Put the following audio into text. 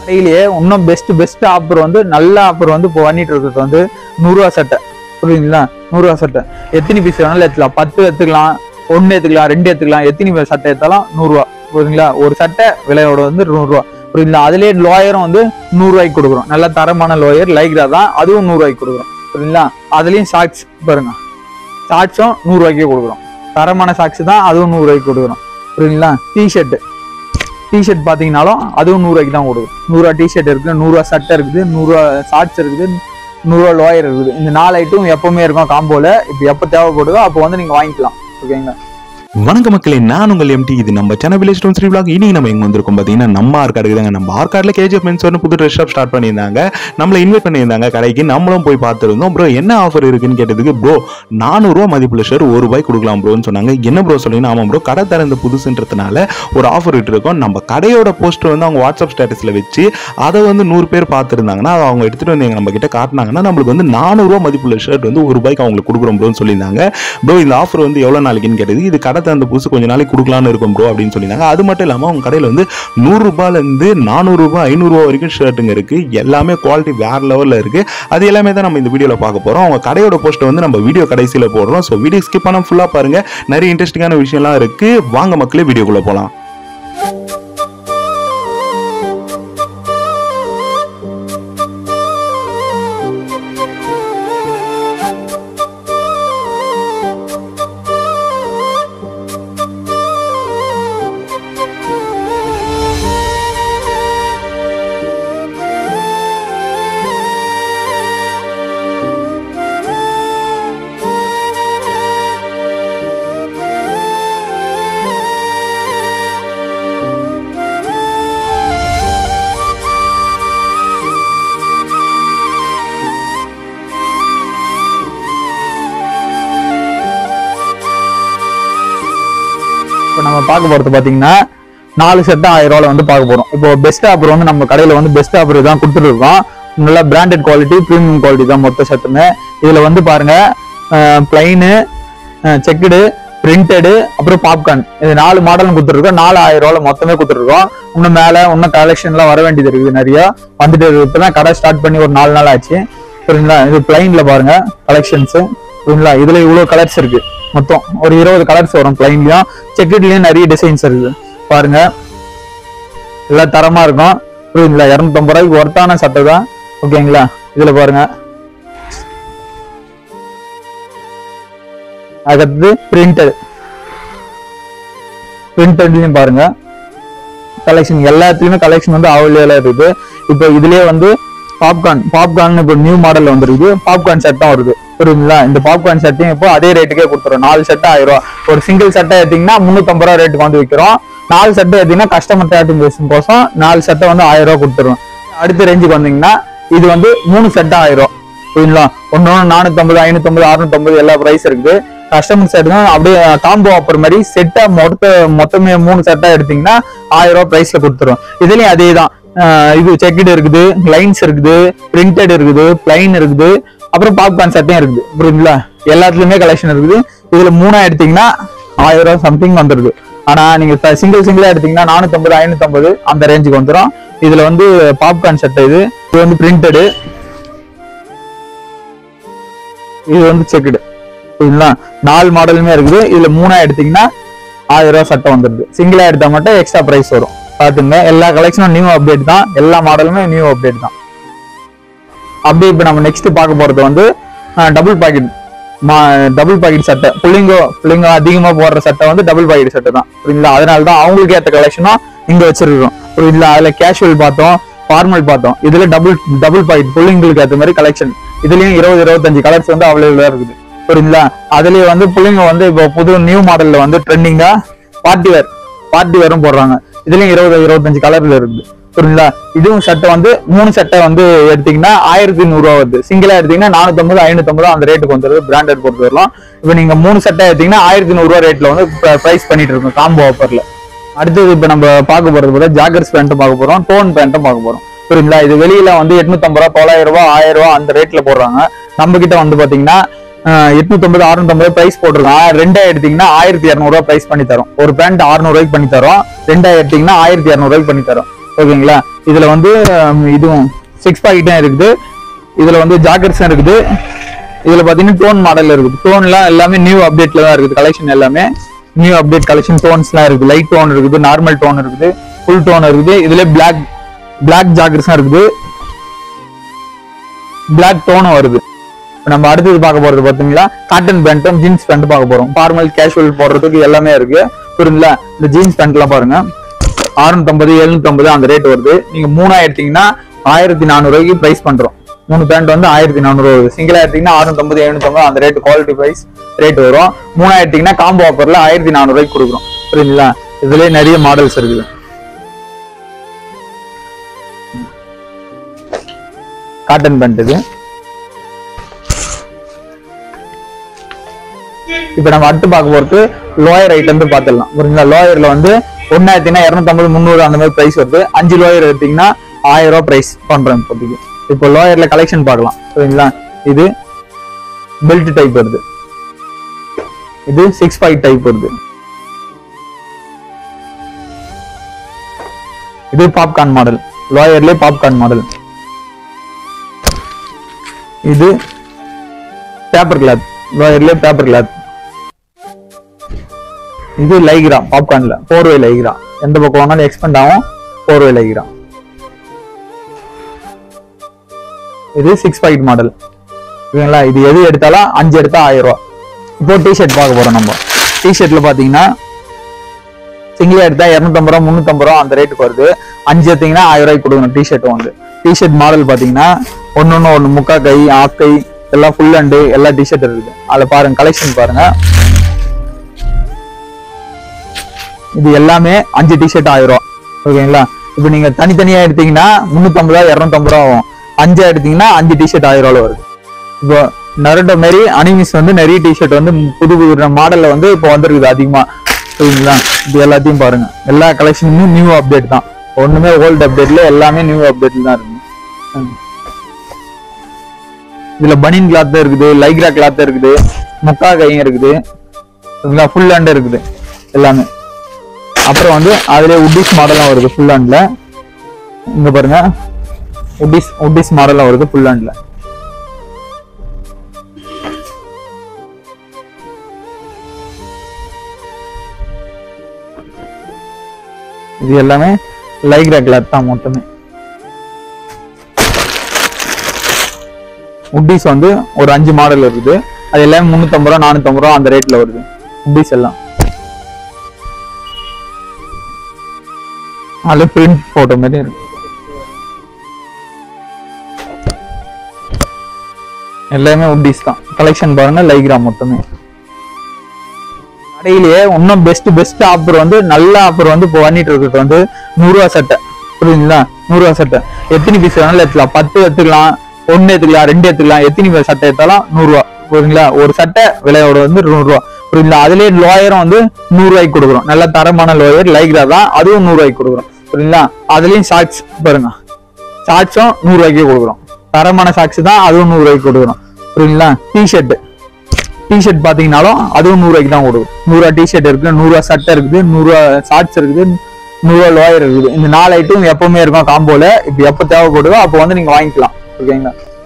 கடையிலேயே இன்னும் best best offer வந்து நல்ல ஆஃபர் வந்து இப்போ பண்ணிட்டு இருக்கிறது வந்து நூறுரூவா சட்டை புரியுதுங்களா நூறுரூவா சட்டை எத்தனை பீஸ் வேணாலும் எடுத்துக்கலாம் பத்து எடுத்துக்கலாம் ஒன்று எடுத்துக்கலாம் ரெண்டு எடுத்துக்கலாம் எத்தனை சட்டை எடுத்தாலும் நூறுரூவா புரியுதுங்களா ஒரு சட்டை விலையோட வந்து நூறுரூவா புரியுதுங்களா அதுலேயே லோயரும் வந்து நூறுரூவாய்க்கு கொடுக்குறோம் நல்ல தரமான லோயர் லைக்ரா தான் அதுவும் நூறுரூவாய்க்கு கொடுக்குறோம் புரியுதுங்களா அதுலேயும் சாக்ஸ் பாருங்க சாக்ஸும் நூறுரூவாய்க்கே கொடுக்குறோம் தரமான சாக்ஸ் தான் அதுவும் நூறுரூவாய்க்கு கொடுக்குறோம் புரியுதுங்களா டிஷர்ட்டு டிஷர்ட் பார்த்தீங்கனாலும் அதுவும் நூறுரூவாய்க்கு தான் கொடுக்கும் நூறுரூவா டிஷர்ட் இருக்குது நூறுரூவா சட்டை இருக்குது நூறுரூவா ஷார்ட்ஸ் இருக்குது நூறுரூவா லோயர் இருக்குது இந்த நாலு ஐட்டம் எப்பவுமே இருக்கும் காம்போல இப்போ எப்போ தேவைப்படுதோ அப்போ வந்து நீங்கள் வாங்கிக்கலாம் ஓகேங்களா வணக்க மக்களே நான் உங்கள் எம்டி இது நம்ம Chennai village town Sri vlog. இன்னைக்கு நம்ம எங்க வந்திருக்கோம் பார்த்தீங்கன்னா நம்ம ஆர்காடு தாங்க நம்ம ஆர்காடில் கேஜிஎஃப் மென்ஸ் ஒன்று புது ட்ரெஸ் ஷாப் ஸ்டார்ட் பண்ணியிருந்தாங்க நம்மளை இன்வைட் பண்ணியிருந்தாங்க கடைக்கு நம்மளும் போய் பார்த்துருந்தோம் ப்ரோ என்ன ஆஃபர் இருக்குன்னு கேட்டதுக்கு ப்ரோ நானூறுரூவா மதிப்புள்ள ஷர்ட் ஒரு ரூபாய் கொடுக்கலாம் ப்ரோன்னு சொன்னாங்க என்ன ப்ரோ சொன்னீங்கன்னா ஆமாம் ப்ரோ கடை திறந்த புதுசுன்றதுனால ஒரு ஆஃபர் விட்டுருக்கோம் நம்ம கடையோட போஸ்டர் வந்து அவங்க வாட்ஸ்அப் ஸ்டேட்டஸில் வச்சு அதை வந்து நூறு பேர் பார்த்துருந்தாங்கன்னா அதை அவங்க எடுத்துகிட்டு வந்து எங்க நம்ம கிட்ட காட்டினாங்கன்னா நம்மளுக்கு வந்து நானூறுரூவா மதிப்புள்ள ஷர்ட் வந்து ஒரு ரூபாய்க்கு அவங்களுக்கு கொடுக்குறோம் ப்ரோன்னு சொல்லியிருந்தாங்க ப்ரோ இந்த ஆஃபர் வந்து எவ்வளோ நாளைக்குன்னு கேட்டது இது கடை திறந்த புதுசு கொஞ்ச நாளைக்கு கொடுக்கலான்னு இருக்கும் ப்ரோ அப்படின்னு சொல்லியிருந்தாங்க அது மட்டும் இல்லாமல் அவங்க கடையில் வந்து நூறுரூபாலேருந்து நானூறுரூபா ஐநூறுரூவா வரைக்கும் ஷர்ட்டுங்க இருக்குது எல்லாமே குவாலிட்டி வேற லெவலில் இருக்குது அது எல்லாமே தான் நம்ம இந்த வீடியோவில் பார்க்க போகிறோம் அவங்க கடையோட போஸ்ட்டை வந்து நம்ம வீடியோ கடைசியில் போடுறோம் ஸோ வீடியோ ஸ்கிப் பண்ண ஃபுல்லாக பாருங்கள் நிறைய இன்ட்ரெஸ்டிங்கான விஷயம்லாம் இருக்குது வாங்க மக்களே வீடியோக்குள்ளே போகலாம் இப்போ நம்ம பார்க்க போறது பாத்தீங்கன்னா நாலு செட்டு ஆயிரம் ரூபாயில வந்து பார்க்க போறோம் இப்போ பெஸ்ட் ஆஃபர் வந்து நம்ம கடையில வந்து பெஸ்ட் ஆஃபர் தான் கொடுத்துட்டு இருக்கோம் நல்ல பிராண்டட் குவாலிட்டி ப்ரீமியம் குவாலிட்டி தான் மொத்த செட்டுமே இதுல வந்து பாருங்க பிளைனு செக்குடு பிரிண்டடு அப்புறம் பாப்கார்ன் இது நாலு மாடலும் கொடுத்துருக்கோம் நாலு ஆயிரம் ரூபாயில மொத்தமே கொடுத்துருக்கோம் இன்னும் மேல இன்னும் கலெக்ஷன்லாம் வர வேண்டியது இருக்குது நிறைய வந்துட்டு இருக்கு இப்பதான் கடை ஸ்டார்ட் பண்ணி ஒரு நாலு நாள் ஆச்சு சரிங்களா இது பிளைன்ல பாருங்க கலெக்ஷன்ஸ் சரிங்களா இதுல இவ்வளவு கலர்ஸ் இருக்கு மொத்தம் ஒரு இருபது கலர்ஸ் வரும் பிளைன்லயும் செக்குட்லயும் நிறைய டிசைன்ஸ் இருக்கு பாருங்க எல்லாம் தரமா இருக்கும் புரியுதுங்களா இரநூத்தம்பது ரூபாய்க்கு ஒர்த்தான சட்டை தான் ஓகேங்களா இதுல பாருங்க அடுத்தது பிரிண்டட் பிரிண்டட்லயும் பாருங்க கலெக்ஷன் எல்லாத்துலயுமே கலெக்ஷன் வந்து அவைலபிளா இருக்குது இப்போ இதுலயே வந்து பாப்கார்ன் பாப்கார்ன் இப்போ நியூ மாடல்ல வந்துருக்கு பாப்கார்ன் செட்டும் வருது புரியுதுங்களா இந்த பாப்கார்ன் செட்டையும் இப்போ அதே ரேட்டுக்கே கொடுத்துறோம் நாலு செட் ஆயிரம் ரூபா ஒரு சிங்கிள் செட்டை எடுத்தீங்கன்னா முந்நூத்தம்பது ரூபா ரேட்டுக்கு வந்து விற்கிறோம் நாலு செட்டை எடுத்தீங்கன்னா கஸ்டமர் சாட்டிஸ்ஃபேக்ஷன் கோசம் நாலு செட்டை வந்து ஆயிரம் ரூபா கொடுத்துருவோம் அடுத்த ரேஞ்சுக்கு வந்தீங்கன்னா இது வந்து மூணு செட்டா ஆயிரம் புரியுங்களா ஒன்னு ஒன்று நானூத்தம்பது ஐநூத்தம்பது அறுநூத்தம்பது எல்லா ப்ரைஸ் இருக்குது கஸ்டமர் செட் தான் அப்படியே காம்போ ஆஃபர் மாதிரி செட்டா மொத்த மொத்தமே மூணு செட்டா எடுத்தீங்கன்னா ஆயிரம் ரூபாய் பிரைஸ்ல கொடுத்துரும் இதுலயும் அதே தான் இது செக்கெட் இருக்குது லைன்ஸ் இருக்குது பிரிண்டட் இருக்குது பிளைன் இருக்குது அப்புறம் பாப்கார்ன் சட்டையும் இருக்குது புரியுதுங்களா எல்லாத்துலயுமே கலெக்ஷன் இருக்குது இதுல மூணா எடுத்தீங்கன்னா ஆயிரம் ரூபாய் சம்திங் வந்துருது ஆனா நீங்க சிங்கிள் சிங்கிளா எடுத்தீங்கன்னா நானூத்தம்பது ஐநூத்தம்பது அந்த ரேஞ்சுக்கு வந்துடும் இதுல வந்து பாப்கார்ன் சட்டை இது இது வந்து பிரிண்டடு இது வந்து செக்குடு புரியுதுங்களா நாலு மாடலுமே இருக்குது இதுல மூணா எடுத்தீங்கன்னா ஆயிரம் ரூபாய் சட்டை வந்துருது சிங்கிளா எடுத்தா மட்டும் எக்ஸ்ட்ரா பிரைஸ் வரும் பாத்துங்க எல்லா கலெக்ஷனும் நியூ அப்டேட் தான் எல்லா மாடலுமே நியூ அப்டேட் தான் அப்படியே இப்போ நம்ம நெக்ஸ்ட் பார்க்க போறது வந்து டபுள் பாக்கெட் டபுள் பாக்கெட் சட்டை புள்ளிங்கோ புள்ளிங்கோ அதிகமா போடுற சட்டை வந்து டபுள் பாக்கெட் சட்டை தான் புரியுங்களா அதனால தான் அவங்களுக்கு ஏற்ற கலெக்ஷனும் இங்க வச்சிருக்கோம் புரியுங்களா அதுல கேஷுவல் பார்த்தோம் ஃபார்மல் பார்த்தோம் இதுல டபுள் டபுள் பாக்கெட் புள்ளிங்களுக்கு ஏற்ற மாதிரி கலெக்ஷன் இதுலயும் இருபது இருபத்தஞ்சு கலர்ஸ் வந்து அவைலபிளா இருக்குது புரியுங்களா அதுலயே வந்து புள்ளிங்க வந்து இப்போ புது நியூ மாடல்ல வந்து ட்ரெண்டிங்கா பார்ட்டி வேர் பார்ட்டி வேரும் போடுறாங்க இதுலயும் இருபது இருபத்தஞ்சு கலர்ல இருக்குது புரியுங்களா இதுவும் சட்டை வந்து மூணு சட்டை வந்து எடுத்தீங்கன்னா ஆயிரத்தி நூறுரூவா வருது சிங்கிளா எடுத்தீங்கன்னா நானூத்தம்பது ஐநூத்தம்பது அந்த ரேட்டுக்கு வந்துருது பிராண்டட் பொறுத்து வரலாம் இப்போ நீங்க மூணு சட்டை எடுத்தீங்கன்னா ஆயிரத்தி நூறுரூவா ரேட்ல வந்து ப்ரைஸ் பண்ணிட்டு இருக்கோம் காம்போ ஆஃபர்ல அடுத்தது இப்போ நம்ம பார்க்க போறது போல ஜாகர்ஸ் பேண்ட்டும் பார்க்க போறோம் டோன் பேண்ட்டும் பார்க்க போறோம் புரியுங்களா இது வெளியில வந்து எட்நூத்தம்பது ரூபா தொள்ளாயிரம் ரூபா ஆயிரம் ரூபா அந்த ரேட்ல போடுறாங்க நம்ம கிட்ட வந்து பாத்தீங்கன்னா எட்நூத்தம்பது அறுநூத்தம்பது பிரைஸ் போட்டிருக்கோம் ரெண்டா எடுத்தீங்கன்னா ஆயிரத்தி இரநூறுவா பிரைஸ் பண்ணி தரோம் ஒரு பேண்ட் அறுநூறுவாய்க்கு பண்ணி தரோம் ரெண்டா எடுத்தீங்கன்னா ஆயிரத்தி இரநூறுவாய்க்கு பண்ணி தரோம் ஓகேங்களா இதுல வந்து ஹம், இதுவும் சிக்ஸ் பாக்கெட்டும் இருக்குது இதுல வந்து ஜாக்கெட்ஸும் இருக்குது இதுல பாத்தீங்கன்னா டோன் மாடல் இருக்குது டோன்லாம் எல்லாமே நியூ அப்டேட்ல தான் இருக்குது கலெக்ஷன் எல்லாமே நியூ அப்டேட் கலெக்ஷன் டோன்ஸ்லாம் இருக்குது லைட் டோன் இருக்குது நார்மல் டோன் இருக்குது ஃபுல் டோன் இருக்குது இதுல பிளாக் பிளாக் ஜாக்கெட்ஸும் இருக்குது பிளாக் டோனும் வருது இப்ப நம்ம அடுத்தது பார்க்க போறது பாத்தீங்களா காட்டன் பேண்ட்டும் ஜீன்ஸ் பேண்ட் பார்க்க போறோம் ஃபார்மல் கேஷுவல் போடுறதுக்கு எல்லாமே இருக்கு புரியுங்களா இந்த ஜீன்ஸ் பேண்ட்லாம் பாருங்க அறுநூத்தம்பது எழுநூத்தம்பது அந்த ரேட் வருது நீங்க மூணா எடுத்தீங்கன்னா ஆயிரத்தி நானூறு ரூபாய்க்கு பிரைஸ் பண்றோம் மூணு பேண்ட் வந்து ஆயிரத்தி நானூறு வருது சிங்கிளா எடுத்தீங்கன்னா அறுநூத்தம்பது எழுநூத்தம்பது அந்த ரேட் குவாலிட்டி பிரைஸ் ரேட் வரும் மூணா எடுத்தீங்கன்னா காம்போ ஆஃபர்ல ஆயிரத்தி நானூறு ரூபாய்க்கு கொடுக்குறோம் புரியுங்களா இதுலயே நிறைய மாடல்ஸ் இருக்குது காட்டன் பேண்ட் இது இப்ப நம்ம அடுத்து பார்க்க போறது லோயர் ஐட்டம் பார்த்துடலாம் புரியுங்களா லோயர்ல வந்து ஒன்னு எடுத்தீங்கன்னா இரநூத்தம்பது முந்நூறு அந்த மாதிரி பிரைஸ் வருது அஞ்சு லோயர் எடுத்தீங்கன்னா ஆயிரம் ரூபாய் பிரைஸ் பண்றோம் இப்போதைக்கு இப்போ லோயர்ல கலெக்ஷன் பார்க்கலாம் புரியுங்களா இது பெல்ட் டைப் வருது இது சிக்ஸ் ஃபைவ் டைப் வருது இது பாப்கார்ன் மாடல் லோயர்ல பாப்கார்ன் மாடல் இது பேப்பர் கிளாத் லோயர்ல பேப்பர் கிளாத் இது லைக்ரா பாப்கார்ன்ல ஃபோர் வே லைக்ரா எந்த பக்கம் வேணாலும் எக்ஸ்பெண்ட் ஆகும் ஃபோர் வே லைக்ரா இது சிக்ஸ் ஃபைவ் மாடல் ஓகேங்களா இது எது எடுத்தாலும் அஞ்சு எடுத்தா ஆயிரம் ரூபா இப்போ டிஷர்ட் பார்க்க போறோம் நம்ம டிஷர்ட்ல பாத்தீங்கன்னா சிங்கிளா எடுத்தா இரநூத்தம்பது ரூபா முந்நூத்தம்பது ரூபா அந்த ரேட்டுக்கு வருது அஞ்சு எடுத்தீங்கன்னா ஆயிரம் ரூபாய்க்கு கொடுக்கணும் டிஷர்ட் வந்து டிஷர்ட் மாடல் பாத்தீங்கன்னா ஒன்னொன்னு ஒன்று முக்கா கை ஆஃப் கை எல்லாம் ஃபுல் அண்டு எல்லா டிஷர்ட் இருக்குது அதில் பாருங்க கலெக்ஷன் பாருங்க இது எல்லாமே அஞ்சு டிஷர்ட் ஆயிரம் ஓகேங்களா இப்போ நீங்க தனித்தனியா எடுத்தீங்கன்னா முந்நூத்தம்பது ரூபா இரநூத்தம்பது ரூபா ஆகும் அஞ்சா எடுத்தீங்கன்னா அஞ்சு டிஷர்ட் ஆயிரம் ரூபாய் வருது இப்போ நரட்டோ மாரி அனிமிஸ் வந்து நிறைய டிஷர்ட் வந்து புது புது மாடல்ல வந்து இப்போ வந்திருக்குது அதிகமா சரிங்களா இது எல்லாத்தையும் பாருங்க எல்லா கலெக்ஷனுமே நியூ அப்டேட் தான் ஒண்ணுமே ஓல்டு அப்டேட்ல எல்லாமே நியூ அப்டேட்ல தான் இருக்கு ம். இதுல பனியன் கிளாத் இருக்குது லைக்ரா கிளாத் இருக்குது முக்கா கையும் இருக்குது ஃபுல் ஹேண்ட் இருக்குது எல்லாமே அப்புறம் வந்து அதுல உட்டிஸ் மாடலும் வருது ஃபுல் ஹேண்ட்ல இங்க பாருங்க உட்டிஸ் உட்டிஸ் மாடலும் வருது ஃபுல் ஹேண்ட்ல இது எல்லாமே லைக்ரா கிளாத் தான் மொத்தமே உட்டிஸ் வந்து ஒரு அஞ்சு மாடல் இருக்குது அது எல்லாமே முந்நூத்தம்பது ரூபா நானூத்தம்பது ரூபா அந்த ரேட்ல வருது உட்டிஸ் எல்லாம் அதுல பிரிண்ட் போட்டோ மாதிரி இருக்கு எல்லாமே உட்டிஸ் தான் கலெக்ஷன் பாருங்க லைக்ரா மொத்தமே கடையிலேயே இன்னும் பெஸ்ட் பெஸ்ட் ஆஃபர் வந்து நல்ல ஆஃபர் வந்து இப்போ பண்ணிட்டு இருக்கிறது வந்து நூறுரூவா சட்டை புரியுதுங்களா நூறுரூவா சட்டை எத்தனை பீஸ் வேணாலும் எடுத்துக்கலாம் பத்து எடுத்துக்கலாம் ஒன்னு எடுத்துக்கலாம் ரெண்டு எடுத்துக்கலாம் எத்தனை பீஸ் சட்டை எடுத்தாலும் நூறுரூவா புரியுதுங்களா ஒரு சட்டை விலையோட வந்து நூறுரூவா புரியுதுங்களா அதுலயே லோயரும் வந்து நூறு ரூபாய்க்கு கொடுக்குறோம் நல்ல தரமான லோயர் லைக்ரா தான் அதுவும் நூறு ரூபாய்க்கு கொடுக்குறோம் புரியுதுங்களா அதுலயும் ஷார்ட்ஸ் பாருங்க ஷார்ட்ஸும் நூறு ரூபாய்க்கே கொடுக்குறோம் தரமான ஷார்ட்ஸ் தான் அதுவும் நூறு ரூபாய்க்கு கொடுக்குறோம் புரியுதுங்களா டிஷர்ட் டிஷர்ட் பாத்தீங்கன்னாலும் அதுவும் நூறு ரூபாய்க்கு தான் கொடுக்கும் நூறுரூவா டிஷர்ட் இருக்கு நூறுரூவா சட்டை இருக்குது நூறுரூவா ஷார்ட்ஸ் இருக்குது நூறுரூவா லோயர் இருக்குது இந்த நாலு ஐட்டம் எப்பவுமே இருக்கும் காம்போல இப்போ எப்போ தேவைப்படுதோ அப்போ வந்து நீங்க வாங்கிக்கலாம் ஓகேங்களா